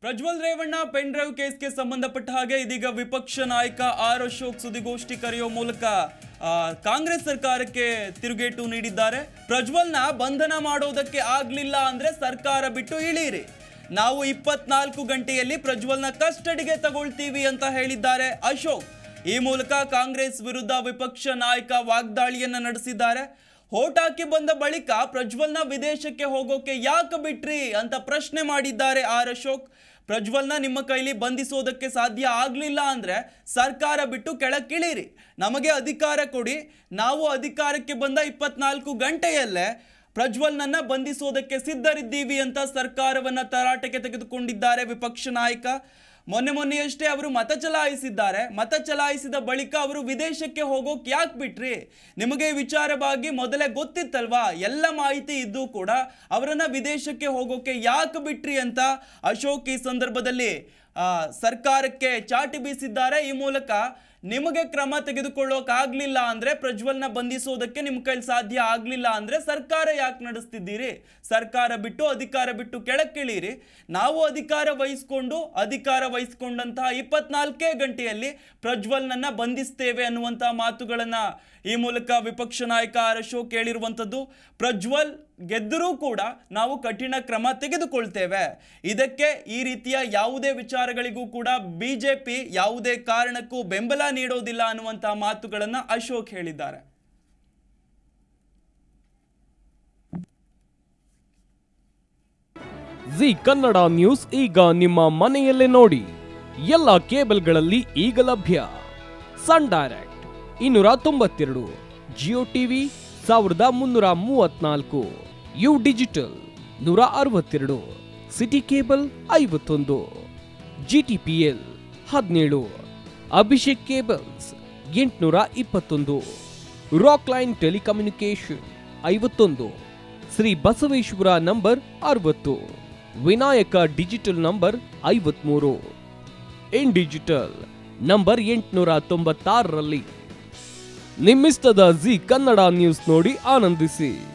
Prajwal Revanna pen drive ಕೇಸ್ಗೆ ಸಂಬಂಧಪಟ್ಟ ಹಾಗೆ ಇದೀಗ ವಿಪಕ್ಷ ನಾಯಕ ಆರ್ ಅಶೋಕ್ ಸುದ್ದಿಗೋಷ್ಠಿ ಕರೆಯುವ ಮೂಲಕ ಆ, ಕಾಂಗ್ರೆಸ್ ಸರ್ಕಾರಕ್ಕೆ ತಿರುಗೇಟು ನೀಡಿದ್ದಾರೆ ಪ್ರಜ್ವಲ್ನ ಬಂಧನ ಮಾಡೋದಕ್ಕೆ ಆಗ್ಲಿಲ್ಲ ಅಂದ್ರೆ ಸರ್ಕಾರ ಬಿಟ್ಟು ಇಳೀರಿ ನಾವು ಇಪ್ಪತ್ನಾಲ್ಕು ಗಂಟೆಯಲ್ಲಿ ಪ್ರಜ್ವಲ್ನ ಕಸ್ಟಡಿಗೆ ತಗೊಳ್ತೀವಿ ಅಂತ ಹೇಳಿದ್ದಾರೆ ಅಶೋಕ್ ಈ ಮೂಲಕ ಕಾಂಗ್ರೆಸ್ ವಿರುದ್ಧ ವಿಪಕ್ಷ ನಾಯಕ ವಾಗ್ದಾಳಿಯನ್ನ ನಡೆಸಿದ್ದಾರೆ ಹೋಟ್ ಹಾಕಿ ಬಂದ ಬಳಿಕ ಪ್ರಜ್ವಲ್ನ ವಿದೇಶಕ್ಕೆ ಹೋಗೋಕೆ ಯಾಕೆ ಬಿಟ್ರಿ ಅಂತ ಪ್ರಶ್ನೆ ಮಾಡಿದ್ದಾರೆ ಆರ್ ಅಶೋಕ್ ಪ್ರಜ್ವಲ್ನ ನಿಮ್ಮ ಕೈಲಿ ಬಂಧಿಸೋದಕ್ಕೆ ಸಾಧ್ಯ ಆಗಲಿಲ್ಲ ಅಂದ್ರೆ ಸರ್ಕಾರ ಬಿಟ್ಟು ಕೆಳಕ್ಕಿಳೀರಿ ನಮಗೆ ಅಧಿಕಾರ ಕೊಡಿ ನಾವು ಅಧಿಕಾರಕ್ಕೆ ಬಂದ ಇಪ್ಪತ್ನಾಲ್ಕು ಗಂಟೆಯಲ್ಲೇ ಪ್ರಜ್ವಲ್ನನ್ನ ಬಂಧಿಸೋದಕ್ಕೆ ಸಿದ್ಧರಿದ್ದೀವಿ ಅಂತ ಸರ್ಕಾರವನ್ನ ತರಾಟೆಗೆ ತೆಗೆದುಕೊಂಡಿದ್ದಾರೆ ವಿಪಕ್ಷ ನಾಯಕ ಮೊನ್ನೆ ಮೊನ್ನೆಯಷ್ಟೇ ಅವರು ಮತ ಚಲಾಯಿಸಿದ್ದಾರೆ ಮತ ಚಲಾಯಿಸಿದ ಬಳಿಕ ಅವರು ವಿದೇಶಕ್ಕೆ ಹೋಗೋಕೆ ಯಾಕೆ ಬಿಟ್ರಿ ನಿಮಗೆ ಈ ವಿಚಾರವಾಗಿ ಮೊದಲೇ ಗೊತ್ತಿತ್ತಲ್ವಾ ಎಲ್ಲ ಮಾಹಿತಿ ಇದ್ದು ಕೂಡ ಅವರನ್ನ ವಿದೇಶಕ್ಕೆ ಹೋಗೋಕೆ ಯಾಕೆ ಬಿಟ್ರಿ ಅಂತ ಅಶೋಕ್ ಈ ಸಂದರ್ಭದಲ್ಲಿ ಆ, ಸರ್ಕಾರಕ್ಕೆ ಚಾಟಿ ಬೀಸಿದ್ದಾರೆ ಈ ಮೂಲಕ ನಿಮಗೆ ಕ್ರಮ ತೆಗೆದುಕೊಳ್ಳೋಕಾಗ್ಲಿಲ್ಲ ಅಂದ್ರೆ ಪ್ರಜ್ವಲ್ನ ಬಂಧಿಸೋದಕ್ಕೆ ನಿಮ್ಮ ಕೈಲಿ ಸಾಧ್ಯ ಆಗ್ಲಿಲ್ಲ ಅಂದ್ರೆ ಸರ್ಕಾರ ಯಾಕೆ ನಡೆಸ್ತಿದ್ದೀರಿ ಸರ್ಕಾರ ಬಿಟ್ಟು ಅಧಿಕಾರ ಬಿಟ್ಟು ಕೆಳಕ್ಕಿಳೀರಿ ನಾವು ಅಧಿಕಾರ ವಹಿಸ್ಕೊಂಡು ಅಧಿಕಾರ ವಹಿಸ್ಕೊಂಡಂತಹ ಇಪ್ಪತ್ನಾಲ್ಕೇ ಗಂಟೆಯಲ್ಲಿ ಪ್ರಜ್ವಲ್ನನ್ನ ಬಂಧಿಸ್ತೇವೆ ಅನ್ನುವಂತಹ ಮಾತುಗಳನ್ನ ಈ ಮೂಲಕ ವಿಪಕ್ಷ ನಾಯಕ ಆರ್ ಅಶೋಕ್ ಹೇಳಿರುವಂಥದ್ದು ಪ್ರಜ್ವಲ್ ಗೆದ್ದರೂ ಕೂಡ ನಾವು ಕಠಿಣ ಕ್ರಮ ತೆಗೆದುಕೊಳ್ತೇವೆ ಇದಕ್ಕೆ ಈ ರೀತಿಯ ಯಾವುದೇ ವಿಚಾರಗಳಿಗೂ ಕೂಡ ಬಿಜೆಪಿ ಯಾವುದೇ ಕಾರಣಕ್ಕೂ ಬೆಂಬಲ ನೀಡೋದಿಲ್ಲ ಅನ್ನುವಂತಹ ಮಾತುಗಳನ್ನ ಅಶೋಕ್ ಹೇಳಿದ್ದಾರೆ ಜಿ ಕನ್ನಡ ನ್ಯೂಸ್ ಈಗ ನಿಮ್ಮ ಮನೆಯಲ್ಲೇ ನೋಡಿ ಎಲ್ಲ ಕೇಬಲ್ಗಳಲ್ಲಿ ಈಗ ಲಭ್ಯ ಸನ್ ಡೈರೆಕ್ಟ್ ಇನ್ನೂರ ತೊಂಬತ್ತೆರಡು ಜಿಯೋ ಟಿವಿ ಸಾವಿರದ ಮುನ್ನೂರ ಮೂವತ್ನಾಲ್ಕು ಯು ಡಿಜಿಟಲ್ ನೂರ ಅರವತ್ತೆರಡು ಸಿಟಿ ಕೇಬಲ್ ಐವತ್ತೊಂದು ಜಿ ಟಿ ಪಿ ಎಲ್ ಹದಿನೇಳು ಅಭಿಷೇಕ್ ಕೇಬಲ್ಸ್ ಎಂಟುನೂರ ಇಪ್ಪತ್ತೊಂದು ರಾಕ್ ಲೈನ್ ಟೆಲಿಕಮ್ಯುನಿಕೇಶನ್ ಐವತ್ತೊಂದು ಶ್ರೀ ಬಸವೇಶ್ವರ ನಂಬರ್ ಅರವತ್ತು ವಿನಾಯಕ ಡಿಜಿಟಲ್ ನಂಬರ್ ಐವತ್ಮೂರು ಇನ್ ಡಿಜಿಟಲ್ ನಂಬರ್ ಎಂಟುನೂರ ತೊಂಬತ್ತಾರರಲ್ಲಿ ನಿಮ್ಮಿಸ್ತದ ಜಿ ಕನ್ನಡ ನ್ಯೂಸ್ ನೋಡಿ ಆನಂದಿಸಿ